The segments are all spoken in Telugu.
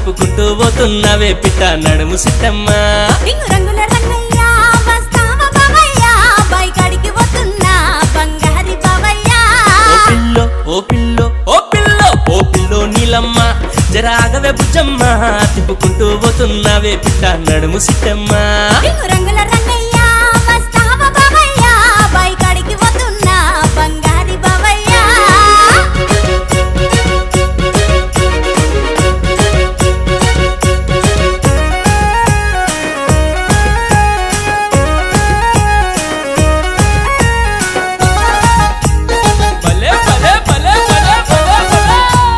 తిప్పుకుంటూ పోతున్నవే పిట్ట నడుము సిట్టమ్మ రింగు రంగుల రంగయ్య వస్తావా బావయ్య బైకాడికి వస్తున్నా బంగారి బావయ్య ఓ పిల్లో ఓ పిల్లో ఓ పిల్లో ఓ పిల్లో నీలమ్మ జరాగవే బుజ్జమ్మ తిప్పుకుంటూ పోతున్నవే పిట్ట నడుము సిట్టమ్మ రింగు రంగుల రంగయ్య వస్తావా బావయ్య బైకాడికి వస్తున్నా బంగారి బావయ్య భలే భలే భలే భలే భలే భలే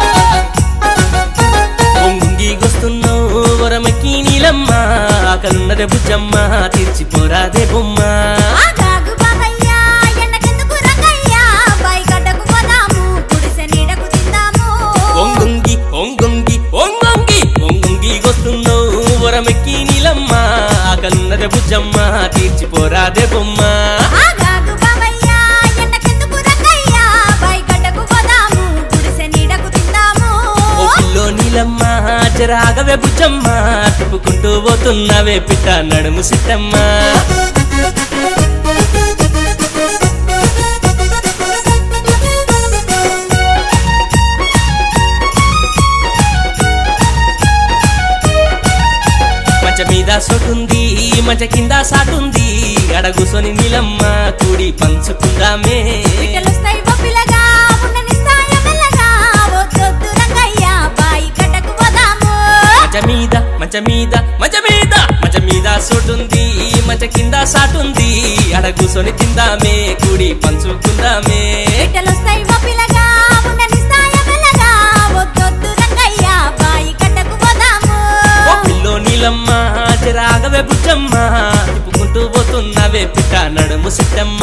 పొంగి గొస్తున్నావు వరమకి నీలమ్మ ఆకలున్నదే బుజ్జమ్మ తీర్చిపోరాదే బొమ్మ ఆగాగు బావయ్య ఎండకెందుకు రంగయ్య బైగడ్డకు పోదాము గుడిసె నీడకు తిందాము ఒంగొంగి ఒంగొంగి ఒంగొంగి ఒంగొంగి గొస్తున్నావు వరమెక్కి నీలమ్మ ఆకలున్నదే బుజ్జమ్మ తీర్చిపోరాదే బొమ్మ ఆగాగు బావయ్య ఎండకెందుకు రంగయ్య బైగడ్డకు పోదాము గుడిసె నీడకు తిందాము ఓ పిల్లో నీలమ్మ జరాగవే బుజ్జమ్మ తిప్పుకుంటూ పోతున్నవే పిట్ట నడుము సిట్టమ్మ మంచ మీద సొటుంది మంచ కింద సాటుంది అడగుసొని నీలమ్మ కూడి పంచుకుందామే పిట్టలొస్తాయి బొబ్బిలగా ఉండనిస్తాయ మెల్లగా వద్దొద్దు రంగయ్య బైగడ్డకు పోదాము మంచ మీద మంచ మీద మంచ మీద మంచ మీద సోటుంది మంచ కింద సాటుంది అడగుసొని తిందామే కూడి పంచుకుందామే పిట్టలొస్తాయి బొబ్బిలగా ఉండనిస్తాయ మెల్లగా వద్దొద్దు రంగయ్య బైగడ్డకు పోదాము ఓ పిల్లో నీలమ్మ రాగవే బుజ్జమ్మ తిప్పుకుంటూ పోతున్నవే పిట్ట నడుము సిట్టమ్మ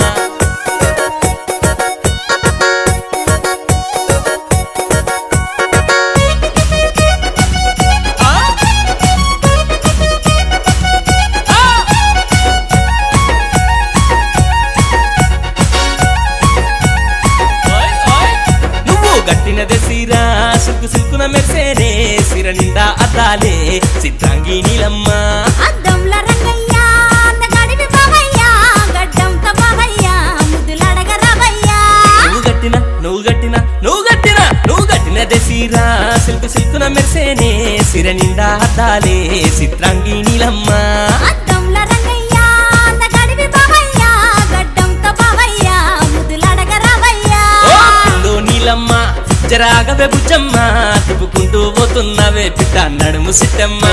ఆ? ఆ? ఓయ్, ఓయ్. నువ్వు గట్టినదే సీరా సిల్కు సిల్కున మెరిసేనే సిర నిండా అద్దాలే చిత్రాంగి నీలమ్మ అద్దంల రంగయ్య అందగాడివి బావయ్య గడ్డంతో బావయ్య ముద్దులాడగ రావయ్య నువ్వు గట్టిన నువ్వు గట్టిన నువ్వు గట్టిన నువ్వు గట్టినదే సీరా సిల్కు సిల్కున మెరిసేనే సిర నిండా అద్దాలే చిత్రాంగి నీలమ్మ అద్దంల రంగయ్య అందగాడివి బావయ్య గడ్డంతో బావయ్య ముద్దులాడగ రావయ్య ఓ పిల్లో నీలమ్మ జరాగవే బుజ్జమ్మ తిప్పుకుంటూ పోతున్నవే పిట్ట నడుము సిట్టమ్మ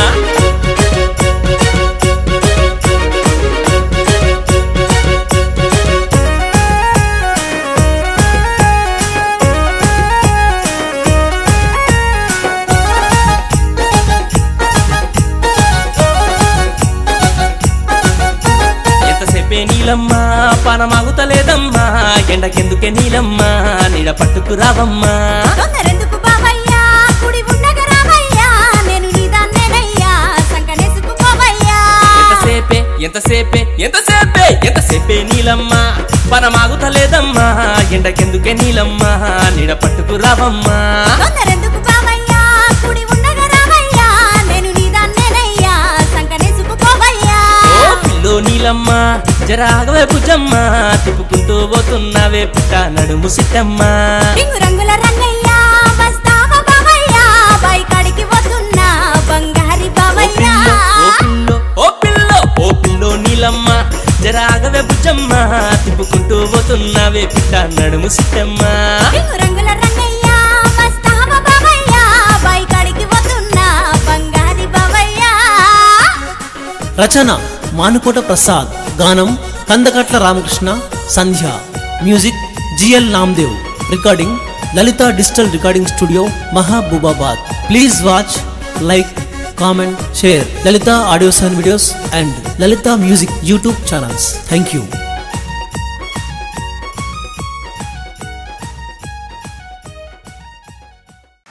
ఎంతసేపే నీలమ్మ పానమాగుతలేదమ్మా ఎండకెందుకే నీలమ్మ నీడ పట్టుకు రావమ్మా తొందరెందుకు బావయ్య కుడి ఉండగ రావయ్య నేను నీదాన్నేనయ్యా సంకనేసుకు పోవయ్యా ఎంతసేపే ఎంతసేపే ఎంతసేపే ఎంతసేపే నీలమ్మ పనమాగుతలేదమ్మా ఎండకెందుకే నీలమ్మ నీడ పట్టుకు రావమ్మా తొందరెందుకు బావయ్య కుడి ఉండగ రావయ్య నేను నీదాన్నేనయ్యా సంకనేసుకు పోవయ్యా ఓ పిల్లో నీలమ్మ జరాగవే భుజమ్మ తిప్పుకుంటూ పోతున్నవే పుట్ట నడుము సిట్టమ్మ రింగు రంగుల రంగయ్య వస్తావా బావయ్య బైకాడికి వస్తున్నా బంగారి ఓ బావయ్య పిల్లో ఓ పిల్లో ఓ పిల్లో ఓ పిల్లో నీలమ్మ జరాగవే భుజమ్మ తిప్పుకుంటూ పోతున్నవే పుట్ట నడుము సిట్టమ్మ రింగు రంగుల రంగయ్య వస్తావా బావయ్య బైకాడికి వస్తున్నా బంగారి బావయ్య రచన మానుకోట ప్రసాద్ గానం Kandakatla Ramakrishna Sandhya music GL Namdev recording Lalitha digital recording studio Mahabubabad please watch like comment share Lalitha audios and videos and Lalitha music YouTube channels thank you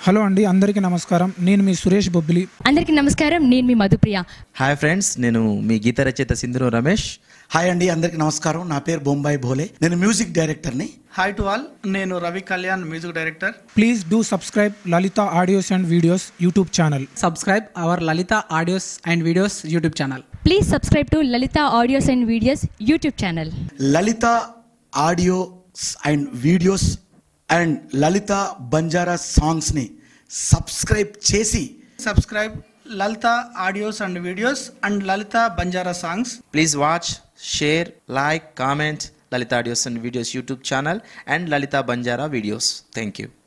hello అండి అందరికీ నమస్కారం నేను మీ సురేష్ బొబ్బిలి అందరికీ నమస్కారం నేను మీ మధుప్రియ హాయ్ ఫ్రెండ్స్ నేను మీ గీత రచయిత సింధురు రమేష్ హాయ్ అండి అందరికి నమస్కారం నా పేరు బొంబాయి భోలే నేను మ్యూజిక్ డైరెక్టర్ని హాయ్ టు ఆల్ నేను Ravi Kalyan music director please do subscribe Lalitha audios and videos YouTube channel subscribe our Lalita audios and videos YouTube channel. Please subscribe to Lalitha audios and videos YouTube channel Lalitha audios and videos and Lalitha Banjara సాంగ్స్ని సబ్స్క్రైబ్ చేసి subscribe Lalitha audios and videos and Lalitha Banjara songs please watch share like comment Lalitha audios and videos YouTube channel and Lalitha Banjara videos thank you